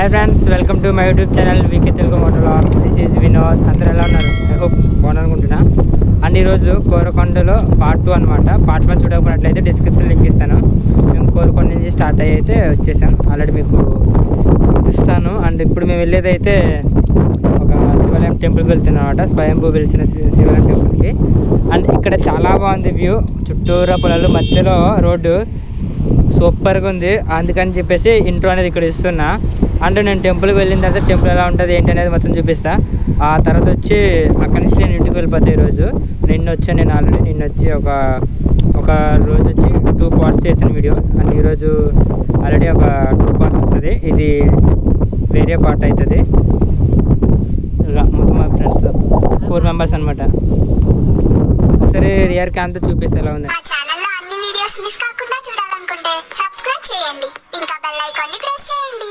Hi friends welcome to my YouTube channel VK Telugu motologs this is Vinod అందరూ ఎలా ఉన్నారు I hope బాగున్నారనుకుంటున్నా and ఈరోజు కోరకొండలో పార్ట్ టూ అనమాట పార్ట్ వన్ చూడకపోయినట్లయితే డిస్క్రిప్షన్ లింక్ ఇస్తాను మేము కోరకొండ నుంచి స్టార్ట్ అయ్యి అయితే వచ్చేసాం ఆల్రెడీ మీకు చూపిస్తాను అండ్ ఇప్పుడు మేము వెళ్ళేది అయితే ఒక శివాలయం టెంపుల్కి వెళ్తున్నాం అనమాట స్వయంభూ వెలిసిన శి- శివాలయం టెంపుల్కి అండ్ ఇక్కడ చాలా బాగుంది వ్యూ చుట్టూరా పొలాలు మధ్యలో రోడ్డు సూపర్గా ఉంది అందుకని చెప్పేసి ఇంట్రో అనేది ఇక్కడ ఇస్తున్నా అంటే నేను టెంపుల్కి వెళ్ళిన తర్వాత టెంపుల్ ఎలా ఉంటుంది ఏంటి అనేది మొత్తం చూపిస్తా ఆ తర్వాత వచ్చి అక్కడి నుంచి నేను ఇంటికి వెళ్ళిపోతా ఈరోజు నిన్న వచ్చాను నేను ఆల్రెడీ నిన్న వచ్చి ఒక ఒక రోజు వచ్చి టూ పార్ట్స్ చేసిన వీడియో అండ్ ఈరోజు ఆల్రెడీ ఒక టూ పార్ట్స్ వస్తుంది ఇది వేరే పార్ట్ అవుతుంది ఇలా మొత్తం మా ఫ్రెండ్స్ ఫోర్ మెంబర్స్ అనమాట ఒకసారి రియర్ క్యామ్తో చూపిస్తే ఎలా ఉంది మా ఛానల్లో అన్ని వీడియోస్ మిస్ కాకుండా చూడాలనుకుంటే సబ్స్క్రైబ్ చేయండి ఇంకా బెల్ ఐకాన్ ని ప్రెస్ చేయండి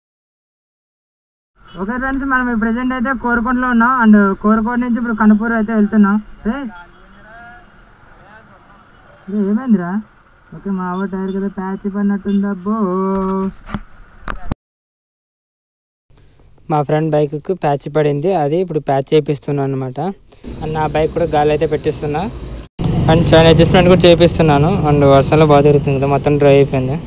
ఓకే ఫ్రెండ్స్ మనం ప్రెసెంట్ అయితే కోరకొండలో ఉన్నాం అండ్ కోరకొండ నుంచి ఇప్పుడు కనుపూర్ అయితే వెళ్తున్నాం ఏ? ఏ, ఏమైందిరా ఓకే మా ఆవ టైర్ కదా ప్యాచ్ పడినట్టుంది అబ్బో మా ఫ్రెండ్ బైక్కి ప్యాచ్ పడింది అది ఇప్పుడు ప్యాచ్ చేపిస్తున్నాను అనమాట అండ్ నా బైక్ కూడా గాలి అయితే పెట్టిస్తున్నా అండ్ చాలా అడ్జస్ట్మెంట్ కూడా చేపిస్తున్నాను అండ్ వర్షంలో బాగా తిరుగుతుంది కదా మొత్తం డ్రై అయిపోయింది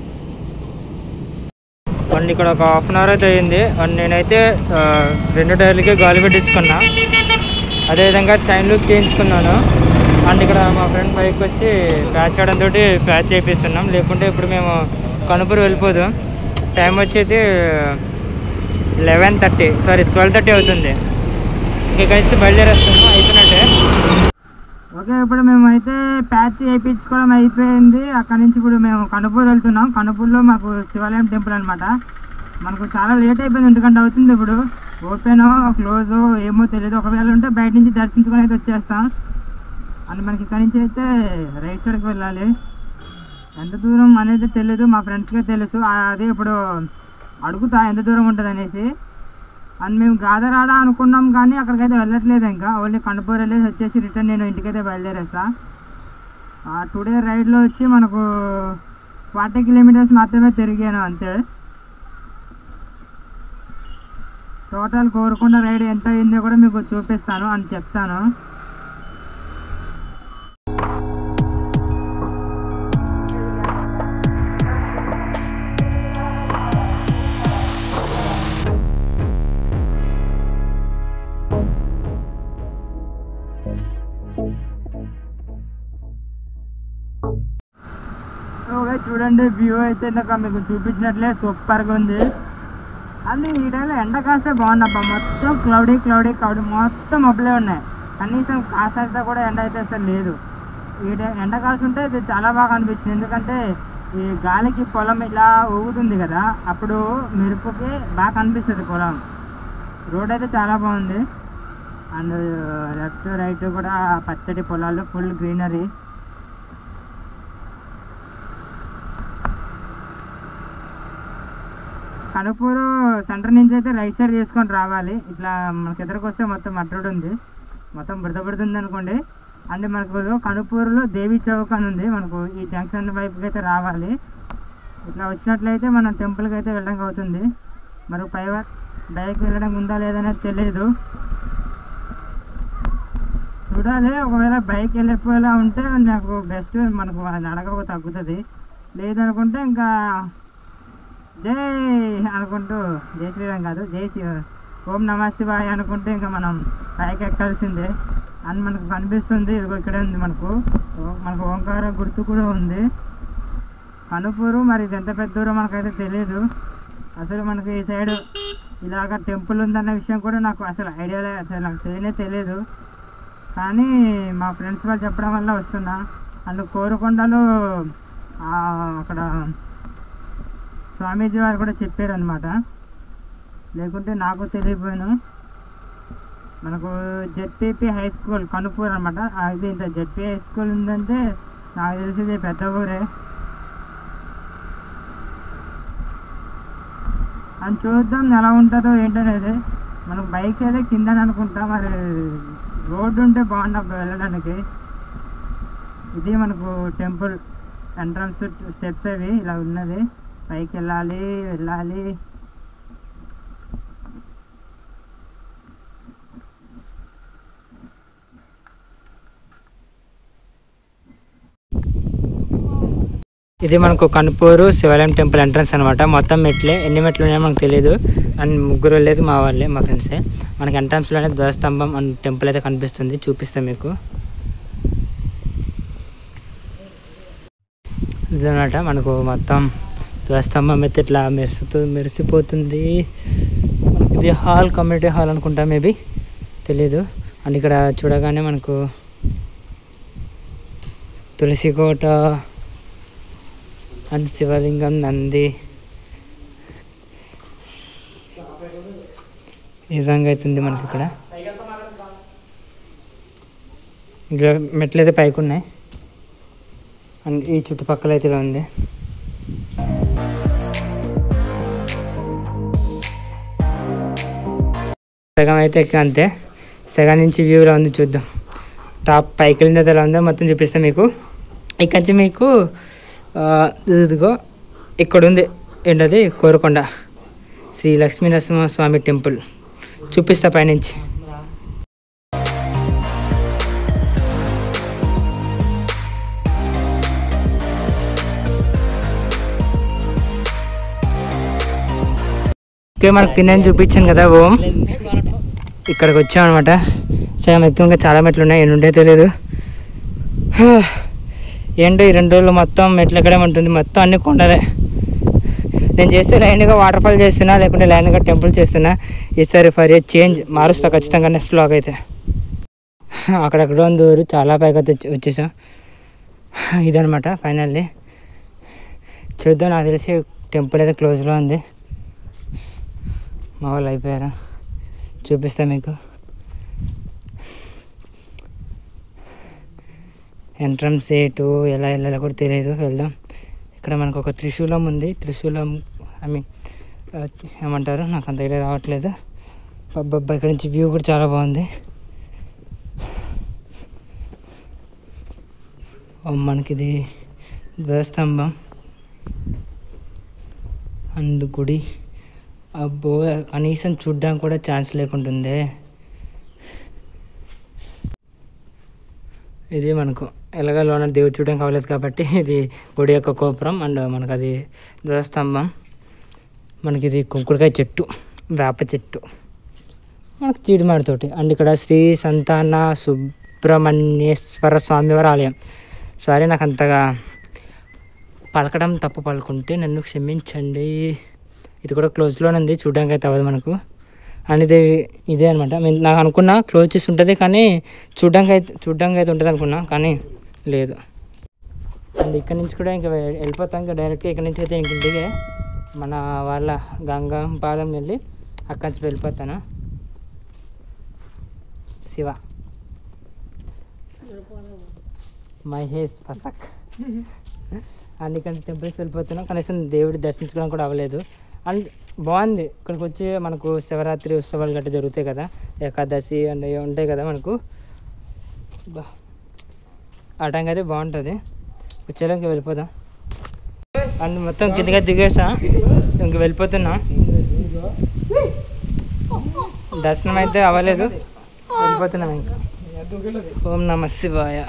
అండ్ ఇక్కడ ఒక హాఫ్ అన్ అవర్ అయితే అయింది అండ్ నేనైతే ఆ, రెండు టైర్లకి గాలి పెట్టించుకున్నా అదేవిధంగా చైన్ లూప్ చేయించుకున్నాను అండ్ ఇక్కడ మా ఫ్రెండ్ బైక్ వచ్చి ప్యాచ్ చేయడంతో ప్యాచ్ చేపిస్తున్నాం లేకుంటే ఇప్పుడు మేము కనుపూరు వెళ్ళిపోదు టైం వచ్చేది eleven thirty sorry twelve thirty అవుతుంది ఇంక కలిసి బయలుదేరేస్తున్నాం అయిపోయినట్టే ఓకే ఇప్పుడు మేము అయితే ప్యాచ్ చేయించుకోవడం అయిపోయింది అక్కడ నుంచి ఇప్పుడు మేము కనుపూర్ వెళ్తున్నాం కనుపూర్లో మాకు శివాలయం టెంపుల్ అనమాట మనకు చాలా లేట్ అయిపోయింది ఒంటి గంట అవుతుంది ఇప్పుడు ఓపెన్ క్లోజ్ ఏమో తెలియదు ఒకవేళ ఉంటే బయట నుంచి దర్శించుకొని అయితే వచ్చేస్తాం అండ్ మనకి ఇక్కడ నుంచి అయితే రైట్ సైడ్కి వెళ్ళాలి ఎంత దూరం అనేది తెలియదు మా ఫ్రెండ్స్కే తెలుసు ఆ- అదే ఇప్పుడు అడుగుతా ఎంత దూరం ఉంటుంది అనేసి అండ్ మేము గాదరాడ అనుకున్నాం కానీ అక్కడికైతే వెళ్ళట్లేదు ఇంకా ఓన్లీ కనుపూర్ వెళ్ళేసి వచ్చేసి రిటర్న్ నేను ఇంటికైతే బయలుదేరేస్తా ఆ టుడే రైడ్లో వచ్చి మనకు ఫార్టీ కిలోమీటర్స్ మాత్రమే తిరిగాను అంతే టోటల్ కోరుకున్న రైడ్ ఎంత అయిందో కూడా మీకు చూపిస్తాను అని చెప్తాను ఓకే చూడండి వ్యూ అయితే ఇందాక మీకు చూపించినట్లే సూపర్గా ఉంది అది ఈ టైంలో ఎండ కాస్తే బాగుండబ్బా మొత్తం క్లౌడీ క్లౌడీ క్లౌడీ మొత్తం మబ్బులే ఉన్నాయి కనీసం కాస్త కూడా ఎండ అయితే అసలు లేదు ఈ టైం ఎండ కాస్తుంటే ఇది చాలా బాగా అనిపించింది ఎందుకంటే ఈ గాలికి పొలం ఇలా ఊగుతుంది కదా అప్పుడు మెరుపుకి బాగా కనిపిస్తుంది పొలం రోడ్ అయితే చాలా బాగుంది అండ్ లెఫ్ట్ రైట్ కూడా పచ్చటి పొలాలు ఫుల్ గ్రీనరీ కనుపూరు సెంటర్ నుంచి అయితే రైట్ సైడ్ తీసుకొని రావాలి ఇట్లా మనకి ఎదురుకు వస్తే మొత్తం మట్రుడు ఉంది మొత్తం బురద బురద ఉంది అనుకోండి అంటే మనకు కనుపూరులో దేవి చౌక్ అని ఉంది మనకు ఈ జంక్షన్ వైపుకి అయితే రావాలి ఇట్లా వచ్చినట్లయితే మనం టెంపుల్కి అయితే వెళ్ళడం అవుతుంది మరి పై బైక్ వెళ్ళడం ఉందా లేదనేది తెలియదు చూడాలి ఒకవేళ బైక్ వెళ్ళిపోయేలా ఉంటే నాకు బెస్ట్ మనకు నడక తగ్గుతుంది లేదనుకుంటే ఇంకా జై అనుకుంటూ జై శ్రీరామ్ కాదు జై శివ ఓం నమ శివాయ అనుకుంటే ఇంకా మనం పైకి ఎక్కాల్సిందే అని మనకు కనిపిస్తుంది ఇదిగో ఇక్కడే ఉంది మనకు ఓ- మనకు ఓంకార గుర్తు కూడా ఉంది కనుపూరు మరి ఇది ఎంత పెద్ద దూరం మనకైతే తెలియదు అసలు మనకి ఈ సైడ్ ఇలాగ టెంపుల్ ఉందన్న విషయం కూడా నాకు అసలు ఐడియా లేదు అసలు నాకు తెలియనే తెలియదు కానీ మా ఫ్రెండ్స్ వాళ్ళు చెప్పడం వల్ల వస్తున్నా అండ్ కోరుకొండలో ఆ, అక్కడ స్వామీజీ వారు కూడా చెప్పారు అనమాట లేకుంటే నాకు తెలియపోయాను మనకు జెడ్పీపీ హై స్కూల్ కనుపూర్ అనమాట ఇది ఇంత జెడ్పీ హై స్కూల్ ఉందంటే నాకు తెలిసి ఇది పెద్ద ఊరే అని చూద్దాం ఎలా ఉంటుందో ఏంటనేది మనకు బైక్ అయితే కింద అనుకుంటా మరి రోడ్డు ఉంటే బాగుండదు వెళ్ళడానికి ఇది మనకు టెంపుల్ ఎంట్రన్స్ స్టెప్స్ అవి ఇలా ఉన్నది పైకి వెళ్ళాలి వెళ్ళాలి ఇది మనకు కనుపూరు శివాలయం టెంపుల్ ఎంట్రన్స్ అనమాట మొత్తం మెట్లే ఎన్ని మెట్లు ఉన్నాయో మనకు తెలియదు అండ్ ముగ్గురు వెళ్ళేది మా వాళ్ళే మా ఫ్రెండ్సే మనకి ఎంట్రన్స్లోనే ధ్వజస్తంభం అండ్ టెంపుల్ అయితే కనిపిస్తుంది చూపిస్తాం మీకు ఇదన్నమాట మనకు మొత్తం ధ్వజస్తంభం అయితే ఇట్లా మెరుస్తూ మెరిసిపోతుంది మనకి ఇది హాల్ కమ్యూనిటీ హాల్ అనుకుంటా మేబీ తెలీదు అండ్ ఇక్కడ చూడగానే మనకు తులసి కోట అండ్ శివలింగం నంది ఈ విధంగా అవుతుంది మనకి ఇక్కడ ఇక్కడ మెట్లు అయితే పైకి ఉన్నాయి అండ్ ఈ చుట్టుపక్కల అయితే ఇలా ఉంది సగం అయితే ఎక్క అంతే సగం నుంచి వ్యూ ఇలా ఉంది చూద్దాం టాప్ పైకి వెళ్ళిన తర్వాత ఎలా ఉందో మొత్తం చూపిస్తాను మీకు ఇక్కడి నుంచి మీకు ఆ, ఇదిగో ఇక్కడ ఉంది ఏంటది కోరకొండ శ్రీ లక్ష్మీ నరసింహస్వామి టెంపుల్ చూపిస్తా పైనుంచి ఓకే మనకు కింద చూపించాను కదా ఓం ఇక్కడికి వచ్చాం అనమాట సగం ఎక్కువగా చాలా మెట్లు ఉన్నాయి ఎన్ని ఉంటాయో తెలియదు ఏంటో ఈ రెండు రోజులు మొత్తం మెట్లు ఎక్కడే ఉంటుంది మొత్తం అన్ని కొండలే నేను చేస్తే లైన్గా వాటర్ ఫాల్ చేస్తున్నా లేకుంటే లైన్గా టెంపుల్ చేస్తున్నా ఈసారి ఫర్ ఏ చేంజ్ మారుస్తా ఖచ్చితంగా నెక్స్ట్ బ్లాగ్ అయితే అక్కడెక్కడ ఉంది ఊరు చాలా పైకి అయితే వచ్చి- వచ్చేసాం ఇదనమాట ఫైనల్లీ చూద్దాం నాకు తెలిసి టెంపుల్ అయితే క్లోజ్లో ఉంది మా వాళ్ళు అయిపోయారు చూపిస్తా మీకు ఎంట్రన్స్ ఎటు ఎలా వెళ్ళాలో కూడా తెలియదు వెళ్దాం ఇక్కడ మనకు ఒక త్రిశూలం ఉంది త్రిశూలం ఐ మీన్ ఏమంటారు నాకు అంత ఐడియా రావట్లేదు అబ్బబ్బా ఇక్కడ నుంచి వ్యూ కూడా చాలా బాగుంది ఓ, మనకి ఇది ధ్వజస్తంభం అండ్ గుడి అబ్బో కనీసం చూడ్డానికి కూడా ఛాన్స్ లేకుంటుంది ఇది మనకు ఎలాగ లోన దేవుడు చూడడానికి అవ్వలేదు కాబట్టి ఇది గుడి యొక్క గోపురం అండ్ మనకు అది ధ్వజస్తంభం మనకి ఇది కుంకుడుకాయ చెట్టు వేప చెట్టు మనకు చీడిమాడితోటి అండ్ ఇక్కడ శ్రీ సంతాన సుబ్రహ్మణ్యేశ్వర స్వామివారి ఆలయం సారీ నాకు అంతగా పలకడం తప్పు పలుకుంటే నన్ను క్షమించండి ఇది కూడా క్లోజ్లోనే ఉంది చూడడానికి అయితే అవ్వదు మనకు అండ్ ఇది ఇదే అనమాట నాకు అనుకున్నా క్లోజ్ చేసి ఉంటుంది కానీ చూడడానికి అయితే చూడడానికి అయితే ఉంటుంది అనుకున్నా కానీ లేదు అండ్ ఇక్కడ నుంచి కూడా ఇంకా వె- వెళ్ళిపోతాం ఇంకా డైరెక్ట్గా ఇక్కడ నుంచి అయితే ఇంక ఇంటికే మన వాళ్ళ గంగా పాలెం వెళ్ళి అక్కడి నుంచి వెళ్ళిపోతాను శివ మహేష్ పసక్ అండ్ ఇక్కడ టెంపుల్కి వెళ్ళిపోతున్నాం కనీసం దేవుడి దర్శించుకోవడం కూడా అవ్వలేదు అండ్ బాగుంది ఇక్కడికి వచ్చి మనకు శివరాత్రి ఉత్సవాలు గట్రా జరుగుతాయి కదా ఏకాదశి అండ్ ఇవి ఉంటాయి కదా మనకు బా ఆ టైంకి అయితే బాగుంటుంది వచ్చేలాకి వెళ్ళిపోదాం అండ్ మొత్తం కిందగా దిగేసా ఇంక వెళ్ళిపోతున్నా దర్శనం అయితే అవ్వలేదు వెళ్ళిపోతున్నాం ఇంకా ఓం నమ శివాయ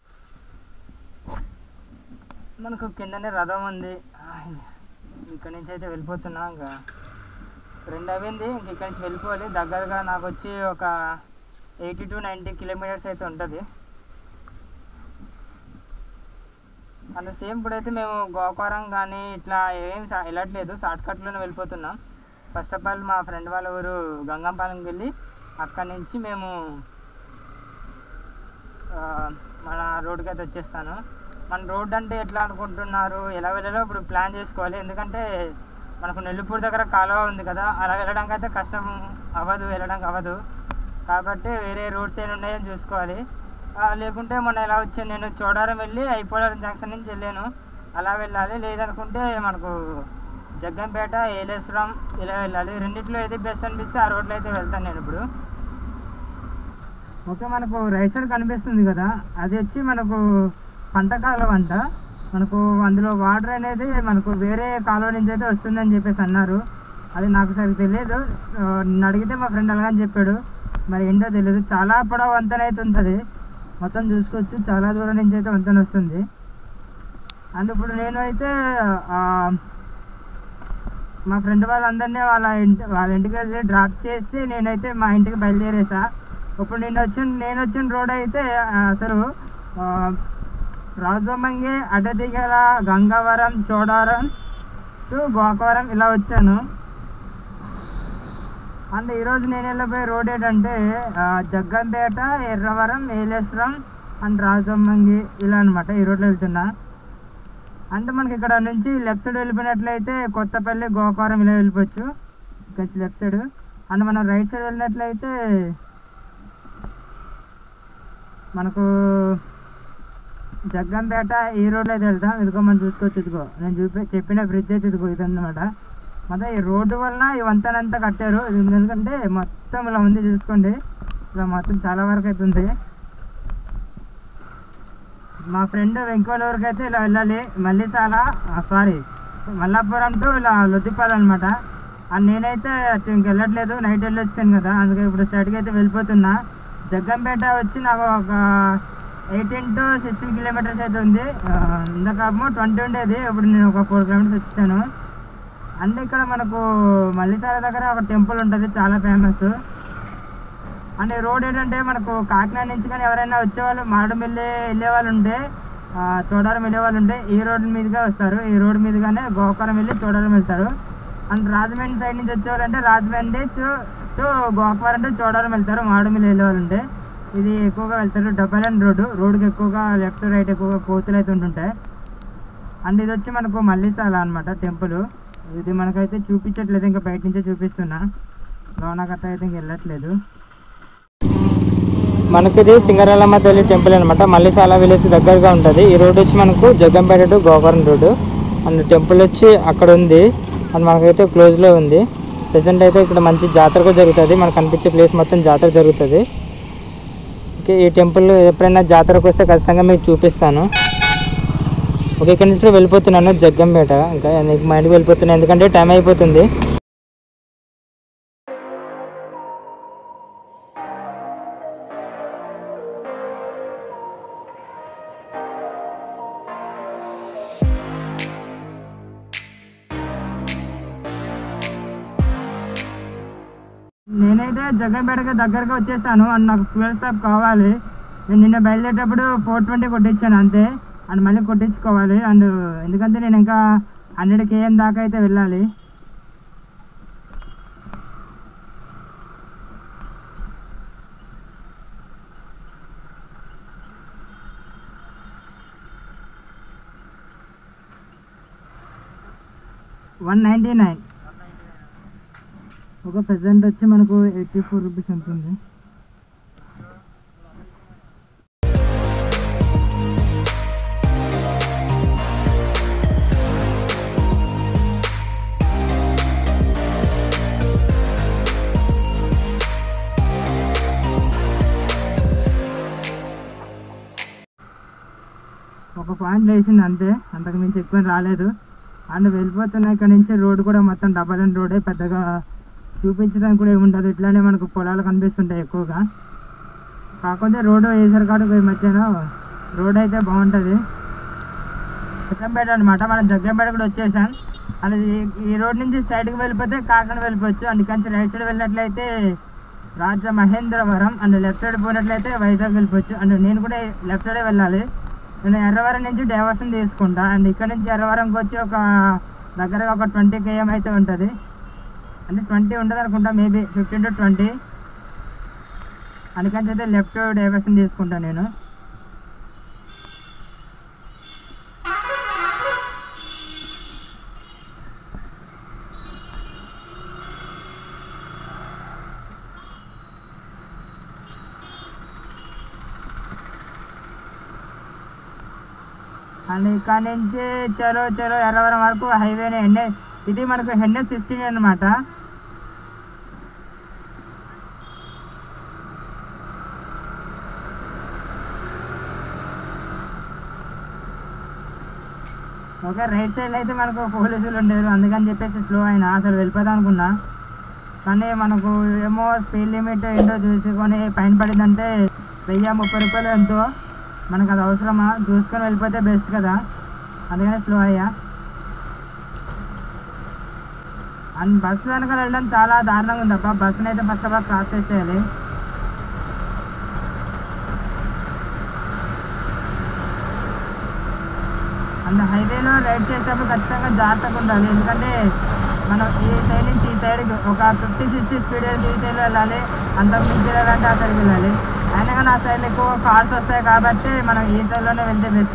మనకు కిందనే రథం ఉంది ఇక్కడ నుంచి అయితే వెళ్ళిపోతున్నా ఇంకా రెండు అయింది ఇంక ఇక్కడ నుంచి వెళ్ళిపోవాలి దగ్గరగా నాకు వచ్చి ఒక ఎయిటీ టు నైంటీ కిలోమీటర్స్ అయితే ఉంటుంది అండ్ సేమ్ ఇప్పుడైతే మేము గోకారం కానీ ఇట్లా ఏం సా- వెళ్ళట్లేదు షార్ట్ కట్లోనే వెళ్ళిపోతున్నాం ఫస్ట్ ఆఫ్ ఆల్ మా ఫ్రెండ్ వాళ్ళ ఊరు గంగంపాలెంకి వెళ్ళి అక్కడి నుంచి మేము ఆ, మన రోడ్డుకి అయితే వచ్చేస్తాను మన రోడ్ అంటే ఎట్లా అనుకుంటున్నారు ఎలా వెళ్ళాలో ఇప్పుడు ప్లాన్ చేసుకోవాలి ఎందుకంటే మనకు నెల్లిపూర్ దగ్గర కాలువ ఉంది కదా అలా వెళ్ళడానికి అయితే కష్టం అవ్వదు వెళ్ళడానికి అవ్వదు కాబట్టి వేరే రోడ్స్ ఏమి ఉన్నాయని చూసుకోవాలి ఆ, లేకుంటే మొన్న ఎలా వచ్చాను నేను చోడారం వెళ్ళి ఐపోలారం జంక్షన్ నుంచి వెళ్ళాను అలా వెళ్ళాలి లేదనుకుంటే మనకు జగ్గంపేట ఏలేశ్వరం ఇలా వెళ్ళాలి రెండిట్లో ఏది బెస్ట్ అనిపిస్తే ఆ రోడ్లో అయితే వెళ్తాను నేను ఇప్పుడు ఓకే మనకు రైట్ సైడ్ కనిపిస్తుంది కదా అది వచ్చి మనకు పంట కాలువ అంట మనకు అందులో వాటర్ అనేది మనకు వేరే కాలువ నుంచి అయితే వస్తుందని చెప్పేసి అన్నారు అది నాకు సరిగ్గా తెలియదు ఆ, నిన్ను అడిగితే మా ఫ్రెండ్ అలాగని చెప్పాడు మరి ఏంటో తెలియదు చాలా పొడవు వంతెన అయితే ఉంటుంది మొత్తం చూసుకోవచ్చు చాలా దూరం నుంచి అయితే వంతెన వస్తుంది అండ్ ఇప్పుడు నేను అయితే ఆ, మా ఫ్రెండ్ వాళ్ళందరినీ వాళ్ళ ఇంటి వాళ్ళ ఇంటికి వెళ్ళి డ్రాప్ చేసి నేనైతే మా ఇంటికి బయలుదేరేసా ఇప్పుడు నేను వచ్చిన నేను వచ్చిన రోడ్ అయితే ఆ, అసలు ఆ, రాజమంగి అడ్డదిగల గంగవరం చోడవరం టు గోకవరం ఇలా వచ్చాను అండ్ ఈరోజు నేను వెళ్ళబోయే రోడ్ ఏంటంటే ఆ, జగ్గంపేట ఎర్రవరం ఏలేశ్వరం అండ్ రాజమంగి ఇలా అనమాట ఈ రోడ్లో వెళ్తున్నా అంటే మనకి ఇక్కడ నుంచి లెఫ్ట్ సైడ్ వెళ్ళిపోయినట్లయితే కొత్తపల్లి గోకవరం ఇలా వెళ్ళిపోవచ్చు ఇక్కడ లెఫ్ట్ సైడ్ అండ్ మనం రైట్ సైడ్ వెళ్ళినట్లయితే మనకు జగ్గంపేట ఈ రోడ్లో అయితే వెళ్తాం ఇదిగో మనం చూసుకోవచ్చు ఇదిగో నేను చూపి చెప్పిన బ్రిడ్జ్ అయితే ఇదిగో ఇదన్నమాట మొత్తం ఈ రోడ్డు వలన ఈ వంతెనంతా కట్టారు ఇది ఎందుకంటే మొత్తం ఇలా ఉంది చూసుకోండి ఇలా మొత్తం చాలా వరకు అయితే ఉంది మా ఫ్రెండ్ వెంకోల వరకు అయితే ఇలా వెళ్ళాలి మళ్ళీ చాలా సారీ మల్లాపురం టు ఇలా లొద్దిపాలు అనమాట అండ్ నేనైతే అటు ఇంక వెళ్ళట్లేదు నైట్ వెళ్ళొచ్చాను కదా అందుకే ఇప్పుడు స్ట్రైట్గా అయితే వెళ్ళిపోతున్నా జగ్గంపేట వచ్చి నాకు ఒక ఎయిటీన్ టు సిక్స్టీన్ కిలోమీటర్స్ అయితే ఉంది ఆ, ఇందాకేమో ట్వంటీ ఉండేది ఇప్పుడు నేను ఒక ఫోర్ కిలోమీటర్స్ వచ్చాను అండ్ ఇక్కడ మనకు మల్లిసాల దగ్గర ఒక టెంపుల్ ఉంటుంది చాలా ఫేమస్ అండ్ ఈ రోడ్ ఏంటంటే మనకు కాకినాడ నుంచి కానీ ఎవరైనా వచ్చేవాళ్ళు మాడుమిల్లి వెళ్ళే వాళ్ళు ఉంటే ఆ, తోడారం వెళ్ళే వాళ్ళు ఉంటే ఈ రోడ్ మీదుగా వస్తారు ఈ రోడ్ మీదుగానే గోకరం వెళ్ళి తోడారం వెళ్తారు అండ్ రాజమండ్రి సైడ్ నుంచి వచ్చేవాళ్ళు అంటే Rajahmundry to to Gokavaram to Chodavaram వెళ్తారు మాడుమిల్లి వెళ్ళే వాళ్ళు ఉంటే ఇది ఎక్కువగా వెళ్తారు డబల్ అండ్ రోడ్డు రోడ్డుకి ఎక్కువగా లెఫ్ట్ రైట్ ఎక్కువగా కోతులు అయితే ఉంటుంటాయి అండ్ ఇది వచ్చి మనకు మల్లిసాల అనమాట టెంపుల్ ఇది మనకైతే చూపించట్లేదు ఇంకా బయట నుంచే చూపిస్తున్నా లోన గట్ట అయితే ఇంక వెళ్ళట్లేదు మనకి ఇది సింగరాలమ్మ తల్లి టెంపుల్ అనమాట మల్లిసాల విలేజ్ దగ్గరగా ఉంటుంది ఈ రోడ్ వచ్చి మనకు Jaggampeta to Gokavaram road and temple వచ్చి అక్కడ ఉంది అండ్ మనకైతే క్లోజ్లో ఉంది ప్రెసెంట్ అయితే ఇక్కడ మంచి జాతర కూడా జరుగుతుంది మనకు కనిపించే ప్లేస్ మొత్తం జాతర జరుగుతుంది ఓకే ఈ టెంపుల్ ఎప్పుడైనా జాతరకు వస్తే ఖచ్చితంగా మీకు చూపిస్తాను ఓకే ఇక్కడ నుంచి వెళ్ళిపోతున్నాను జగ్గంపేట ఇంకా నీకు మా ఇంటికి వెళ్ళిపోతున్నాను ఎందుకంటే టైం అయిపోతుంది నేనైతే జగ్గంపేటకి దగ్గరగా వచ్చేసాను అండ్ నాకు ఫ్యూయల్ స్టాప్ కావాలి నేను నిన్న బయలుదేరేటప్పుడు ఫోర్ ట్వంటీ కొట్టించాను అంతే అండ్ మళ్ళీ కొట్టించుకోవాలి అండ్ ఎందుకంటే నేను ఇంకా హండ్రెడ్ కేఎం దాకా అయితే వెళ్ళాలి వన్ నైంటీ నైన్ ఒక ప్రెసెంట్ వచ్చి మనకు ఎయిటీ ఫోర్ రూపీస్ ఉంటుంది ఒక పాయింట్ వేసింది అంతే అంతకు మించి ఎక్కువ రాలేదు అండ్ వెళ్ళిపోతున్నా ఇక్కడ నుంచి రోడ్ కూడా మొత్తం డబల్ అండ్ రోడే పెద్దగా చూపించడానికి కూడా ఏముండదు ఇట్లానే మనకు పొలాలు కనిపిస్తుంటాయి ఎక్కువగా కాకపోతే రోడ్డు వేసారు కాదు ఈ మధ్యన రోడ్ అయితే బాగుంటుంది జగ్గంపేట అనమాట మనం జగ్గంపేట కూడా వచ్చేసాం అది ఈ రోడ్ నుంచి స్ట్రైట్కి వెళ్ళిపోతే కాకినాడ వెళ్ళిపోవచ్చు అందుకని రైట్ సైడ్ వెళ్ళినట్లయితే Rajamahendravaram and left side పోయినట్లయితే వైజాగ్ వెళ్ళిపోవచ్చు అండ్ నేను కూడా లెఫ్ట్ సైడే వెళ్ళాలి నేను ఎర్రవరం నుంచి డైవర్షన్ తీసుకుంటా అండ్ ఇక్కడ నుంచి ఎర్రవరంకి వచ్చి ఒక దగ్గరగా ఒక ట్వంటీ కేఎం అయితే ఉంటుంది అంటే ట్వంటీ ఉంటుంది అనుకుంటా మేబీ ఫిఫ్టీన్ టు ట్వంటీ అందుకని అయితే లెఫ్ట్ డైవర్షన్ తీసుకుంటాను నేను అండ్ ఇక్కడ నుంచి చలో చలో ఎర్రవరం వరకు హైవేనే ఎండే ఇది మనకు హెండే సిక్స్టీన్ అనమాట ఓకే రైట్ సైడ్ అయితే మనకు పోలీసులు ఉండేరు అందుకని చెప్పేసి స్లో అయినా అసలు వెళ్ళిపోదాం అనుకున్నా కానీ మనకు ఏమో స్పీడ్ లిమిట్ ఏంటో చూసుకొని పైన పడిందంటే వెయ్యి ముప్పై రూపాయలు ఎంతో మనకు అది అవసరమా చూసుకొని వెళ్ళిపోతే బెస్ట్ కదా అందుకని స్లో అయ్యా అండ్ బస్సు వెనకాల వెళ్ళడం చాలా దారుణంగా ఉంది అబ్బా బస్సుని అయితే ఫస్ట్ ఆఫ్ ఆల్ క్రాస్ చేసేయాలి అండ్ హైవేలో రైడ్ చేసేటప్పుడు ఖచ్చితంగా జాగ్రత్తగా ఉండాలి ఎందుకంటే మనం ఈ సైడ్ నుంచి ఈ సైడ్ ఒక ఫిఫ్టీ సిక్స్టీ స్పీడ్ ఈ సైడ్ వెళ్ళాలి అంతకు మించి వెళ్ళాలంటే ఆ సైడ్కి వెళ్ళాలి అయినా కానీ ఆ సైడ్ ఎక్కువ కార్స్ వస్తాయి కాబట్టి మనం ఈ సైడ్లోనే వెళ్తే best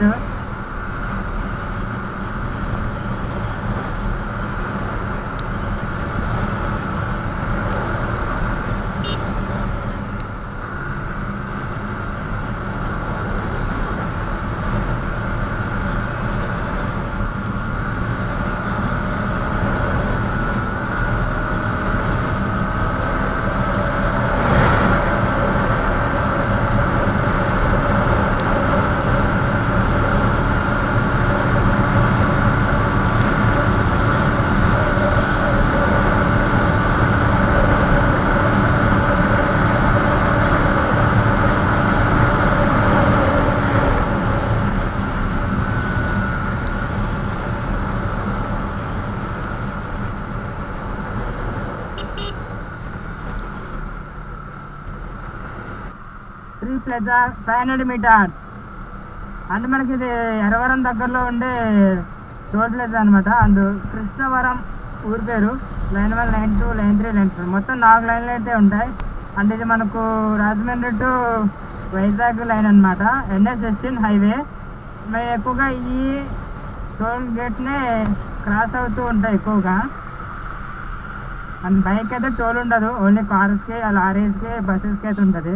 three plus five hundred meter అంటే మనకి ఇది ఎరవరం దగ్గరలో ఉండే టోల్ ప్లేస్ అనమాట అండ్ కృష్ణవరం ఊరి పేరు line one line two line three line four మొత్తం నాలుగు లైన్లు అయితే ఉంటాయి అంటే ఇది మనకు రాజమండ్రి టు వైజాగ్ లైన్ అనమాట ఎన్ఎస్ సిక్స్టీన్ హైవే మేము ఎక్కువగా ఈ టోల్ గేట్నే క్రాస్ అవుతూ ఉంటాయి ఎక్కువగా అండ్ బైక్ అయితే టోల్ ఉండదు ఓన్లీ కార్స్కి లారీస్కి బస్సెస్కి అయితే ఉంటుంది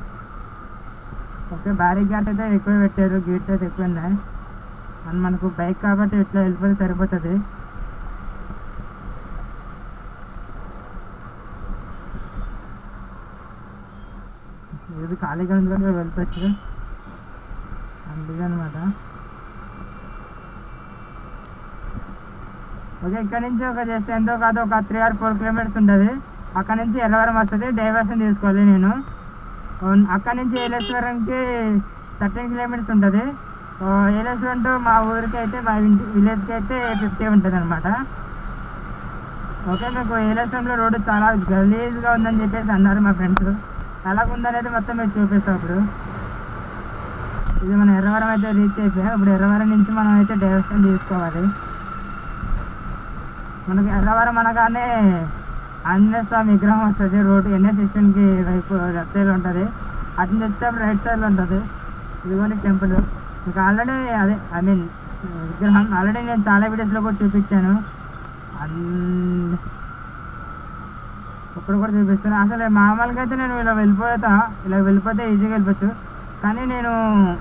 ఓకే భారీ గేట్ అయితే ఎక్కువ పెట్టారు గేట్ అయితే ఎక్కువ ఉన్నాయి అండ్ మనకు బైక్ కాబట్టి ఇట్లా వెళ్ళిపోతే సరిపోతుంది ఇది ఖాళీగా ఉంది కనుక వెళ్ళిపోవచ్చు అందుకే అనమాట ఓకే ఇక్కడ నుంచి ఒక జస్ట్ ఎంతో కాదు ఒక త్రీ ఆర్ ఫోర్ కిలోమీటర్స్ ఉంటుంది అక్కడ నుంచి ఎల్లవరం వస్తుంది డైవర్షన్ తీసుకోవాలి నేను అవును, అక్కడ నుంచి ఏలేశ్వరంకి థర్టీన్ కిలోమీటర్స్ ఉంటుంది ఏలేశ్వరం టు మా ఊరికి అయితే మా ఇంటి విలేజ్కి అయితే ఫిఫ్టీ ఉంటుంది అనమాట ఓకే మీకు ఏలేశ్వరంలో రోడ్డు చాలా గలీజ్గా ఉందని చెప్పేసి అన్నారు మా ఫ్రెండ్స్ ఎలా ఉందనేది మొత్తం మీకు చూపిస్తాం ఇప్పుడు ఇది మన ఎర్రవరం అయితే రీచ్ అయిపోయాం ఇప్పుడు ఎర్రవరం నుంచి మనం అయితే డైరెక్షన్ తీసుకోవాలి మనకి ఎర్రవరం అనగానే ఆంజనేయ స్వామి విగ్రహం వస్తుంది రోడ్డు ఎన్ఎస్ స్టేషన్కి వైపు లెఫ్ట్ సైడ్ ఉంటుంది అటు నుంచి వచ్చేటప్పుడు రైట్ సైడ్లో ఉంటుంది ఇదిగోని టెంపుల్ ఇంకా ఆల్రెడీ అదే ఐ మీన్ విగ్రహం ఆల్రెడీ నేను చాలా వీడియోస్లో కూడా చూపించాను అండ్ ఇప్పుడు కూడా చూపిస్తాను అసలు మామూలుగా అయితే నేను ఇలా వెళ్ళిపోతా ఇలా వెళ్ళిపోతే ఈజీగా వెళ్ళిపోవచ్చు కానీ నేను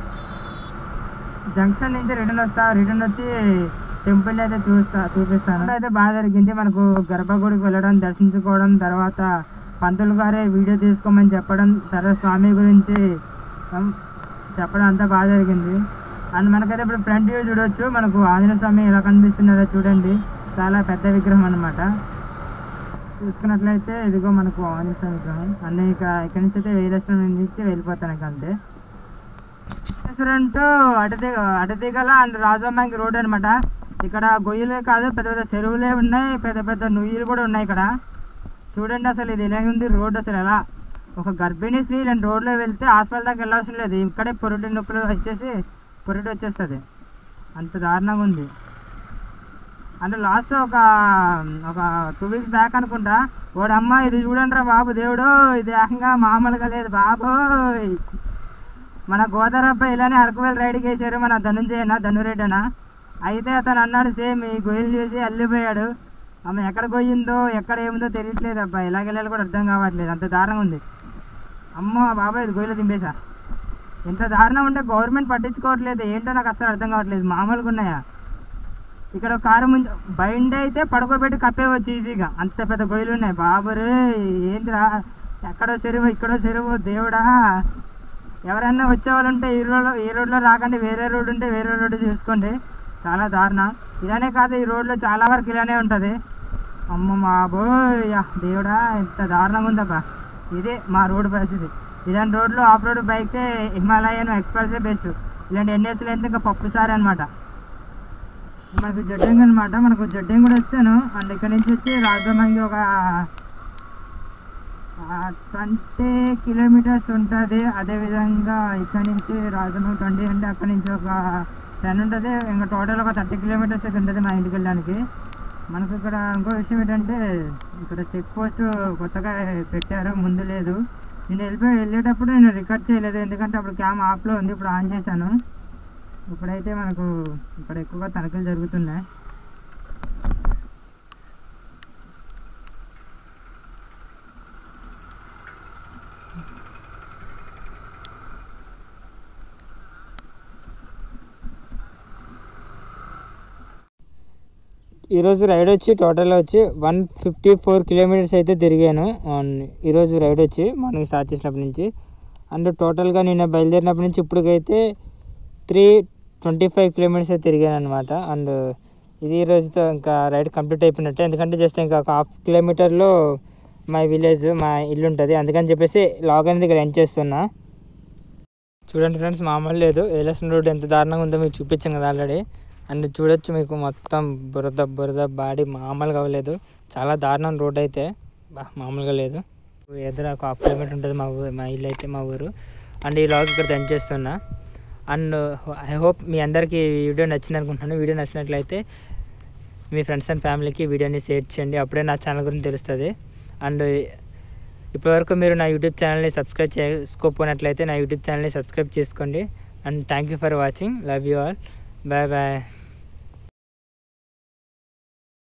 జంక్షన్ నుంచి రిటర్న్ వస్తా రిటర్న్ వచ్చి టెంపుల్ అయితే చూస్తా చూపిస్తాను అయితే బాగా జరిగింది మనకు గర్భగుడికి వెళ్ళడం దర్శించుకోవడం తర్వాత పంతులు గారే వీడియో తీసుకోమని చెప్పడం సరే స్వామి గురించి ఉమ్, చెప్పడం అంతా బాగా జరిగింది అండ్ మనకైతే ఇప్పుడు ఫ్రంట్ వ్యూ చూడొచ్చు మనకు ఆంజనేయ స్వామి ఎలా కనిపిస్తున్నారో చూడండి చాలా పెద్ద విగ్రహం అన్నమాట చూసుకున్నట్లయితే ఇదిగో మనకు ఆంజనేయ స్వామి విగ్రహం అన్నీ ఇక ఇక్కడి నుంచి అయితే వేలేశ్వరం నుంచి వెళ్ళిపోతాను ఇక అంతే రెస్టారెంట్ అటదిగ అటదిగల అండ్ రాజమ్మాకి రోడ్ అనమాట ఇక్కడ గొయ్యలే కాదు పెద్ద పెద్ద చెరువులే ఉన్నాయి పెద్ద పెద్ద నుయ్యలు కూడా ఉన్నాయి ఇక్కడ చూడండి అసలు ఇది ఎలా ఉంది రోడ్ అసలు ఎలా ఒక గర్భిణీ స్త్రీ ఇలాంటి రోడ్లో వెళ్తే హాస్పిటల్ దాకా వెళ్ళవసరం లేదు ఇక్కడే పొరుటి నొప్పులు వచ్చేసి పొరుటి వచ్చేస్తుంది అంత దారుణంగా ఉంది అంటే లాస్ట్ ఒక ఒక టూ వీక్స్ బ్యాక్ అనుకుంటా వాడమ్మ ఇది చూడండి రా బాబు దేవుడు ఇది ఏకంగా మామూలుగా లేదు బాబోయ్ మన గోదావరప్ప ఇలానే అరకువేలు రైడ్కి వేసారు మన ధనుంజయన ధనురెడ్డనా అయితే అతను అన్నాడు సేమ్ ఈ గొయ్యలు చూసి వెళ్ళిపోయాడు ఆమె ఎక్కడ గొయ్యిందో ఎక్కడ ఏముందో తెలియట్లేదు అబ్బా ఎలాగ వెళ్ళాలి కూడా అర్థం కావట్లేదు అంత దారుణంగా ఉంది అమ్మో బాబాయ్ ఇది గొయ్యలు దింపేశా ఇంత దారుణం ఉంటే గవర్నమెంట్ పట్టించుకోవట్లేదు ఏంటో నాకు అసలు అర్థం కావట్లేదు మామూలుగా ఉన్నాయా ఇక్కడ ఒక కారు ముందు బైండ్ అయితే పడుకోబెట్టి కప్పేవచ్చు ఈజీగా అంత పెద్ద గొయ్యలు ఉన్నాయి బాబురే ఏంటిరా ఎక్కడో చెరువు ఇక్కడో చెరువు దేవుడా ఎవరైనా వచ్చేవాళ్ళు ఉంటే ఈ రోడ్లో ఈ రోడ్లో రాకండి వేరే రోడ్ ఉంటే వేరే రోడ్డు చూసుకోండి చాలా దారుణం ఇలానే కాదు ఈ రోడ్లో చాలా వరకు ఇలానే ఉంటుంది అమ్మ బాబోయ్ యా, దేవుడా ఎంత దారుణంగా ఉందబ్బా ఇదే మా రోడ్డు పరిస్థితి ఇలాంటి రోడ్లు ఆఫ్ రోడ్ బైక్సే హిమాలయన్ ఎక్స్ప్రెసే బెస్ట్ ఇలాంటి ఎన్ఎస్లు అయితే ఇంకా పప్పు సార్ అనమాట మనకు జడ్డింగ్ అనమాట మనకు జడ్డింగ్ కూడా వచ్చాను అండ్ ఇక్కడ నుంచి వచ్చి రాజమంగి ఒక ట్వంటీ కిలోమీటర్స్ ఉంటుంది అదేవిధంగా ఇక్కడ నుంచి రాజమంగి ట్వంటీ అంటే అక్కడ నుంచి ఒక టెన్ ఉంటుంది ఇంకా టోటల్ ఒక థర్టీ కిలోమీటర్స్ అయితే ఉంటుంది మా ఇంటికి వెళ్ళడానికి మనకు ఇక్కడ ఇంకో విషయం ఏంటంటే ఇక్కడ చెక్ పోస్ట్ కొత్తగా పెట్టారు ముందు లేదు నేను వెళ్ళిపోయి వెళ్ళేటప్పుడు నేను రికార్డ్ చేయలేదు ఎందుకంటే అప్పుడు క్యామ్ ఆఫ్లో ఉంది ఇప్పుడు ఆన్ చేశాను ఇప్పుడైతే మనకు ఇక్కడ ఎక్కువగా తనిఖీలు జరుగుతున్నాయి ఈరోజు రైడ్ వచ్చి టోటల్ వచ్చి వన్ ఫిఫ్టీ ఫోర్ కిలోమీటర్స్ అయితే తిరిగాను ఆన్ ఈరోజు రైడ్ వచ్చి మార్నింగ్ స్టార్ట్ చేసినప్పటి నుంచి అండ్ టోటల్గా నిన్న బయలుదేరినప్పటి నుంచి ఇప్పటికైతే త్రీ ట్వంటీ ఫైవ్ కిలోమీటర్స్ అయితే తిరిగాను అనమాట అండ్ ఇది ఈ రోజుతో ఇంకా రైడ్ కంప్లీట్ అయిపోయినట్టే ఎందుకంటే జస్ట్ ఇంకా ఒక హాఫ్ కిలోమీటర్లో మా విలేజ్ మా ఇల్లు ఉంటుంది అందుకని చెప్పేసి లాగ్ అనేది ఇక్కడ ఎండ్ చేస్తున్నా చూడండి ఫ్రెండ్స్ మామూలు లేదు ఏలసిన రోడ్ ఎంత దారుణంగా ఉందో మీకు చూపించాం కదా ఆల్రెడీ అండ్ చూడొచ్చు మీకు మొత్తం బురద బురద బాడీ మామూలుగా అవ్వలేదు చాలా దారుణం రోడ్ అయితే బా మామూలుగా లేదు ఎదురు ఒక హాఫ్ కిలోమీటర్ ఉంటుంది మా ఊరు మా ఇల్లు అయితే మా ఊరు అండ్ ఈ లాగ్ ఇక్కడ ఎండ్ చేస్తున్నా అండ్ ఐ హోప్ మీ అందరికీ ఈ వీడియో నచ్చింది అనుకుంటున్నాను వీడియో నచ్చినట్లయితే మీ ఫ్రెండ్స్ అండ్ ఫ్యామిలీకి వీడియోని షేర్ చేయండి అప్పుడే నా ఛానల్ గురించి తెలుస్తుంది అండ్ ఇప్పటివరకు మీరు నా యూట్యూబ్ ఛానల్ని సబ్స్క్రైబ్ చేసుకోకపోయినట్లయితే నా యూట్యూబ్ ఛానల్ని సబ్స్క్రైబ్ చేసుకోండి and thank you for watching love you all bye bye